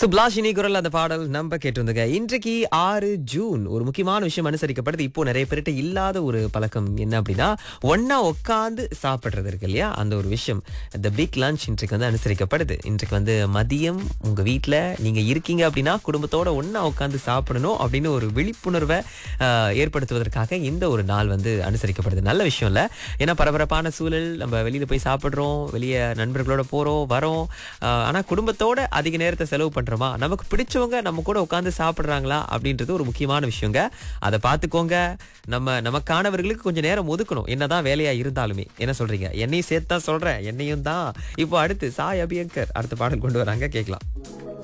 சுப்லாஷினி குரல் அந்த பாடல் நம்ம கேட்டிருந்தங்க இன்றைக்கு ஆறு ஜூன் ஒரு முக்கியமான விஷயம் அனுசரிக்கப்படுது இப்போ நிறைய பேர்கிட்ட இல்லாத ஒரு பழக்கம் என்ன அப்படின்னா ஒண்ணா உட்காந்து சாப்பிடுறது இருக்கு இல்லையா அந்த ஒரு விஷயம் த பிக் லஞ்ச் இன்றைக்கு வந்து அனுசரிக்கப்படுது இன்றைக்கு வந்து மதியம் உங்க வீட்ல நீங்க இருக்கீங்க அப்படின்னா குடும்பத்தோட ஒண்ணா உட்காந்து சாப்பிடணும் அப்படின்னு ஒரு விழிப்புணர்வை ஆஹ், ஏற்படுத்துவதற்காக இந்த ஒரு நாள் வந்து அனுசரிக்கப்படுது நல்ல விஷயம் இல்ல ஏன்னா பரபரப்பான சூழல் நம்ம வெளியில போய் சாப்பிடுறோம் வெளியே நண்பர்களோட போறோம் வரோம் ஆஹ், ஆனா குடும்பத்தோட அதிக நேரத்தை செலவு பண்றோமா நமக்கு பிடிச்சவங்க நம்ம கூட உட்காந்து சாப்பிடுறாங்களா அப்படின்றது ஒரு முக்கியமான விஷயங்க அதை பார்த்துக்கோங்க நம்ம நமக்கானவர்களுக்கு கொஞ்சம் நேரம் ஒதுக்கணும் என்னதான் வேலையா இருந்தாலுமே என்ன சொல்றீங்க என்னையும் சேர்த்து தான் சொல்றேன் என்னையும் தான் இப்போ அடுத்து சாய் அபியங்கர் அடுத்த பாடல் கொண்டு வராங்க கேட்கலாம்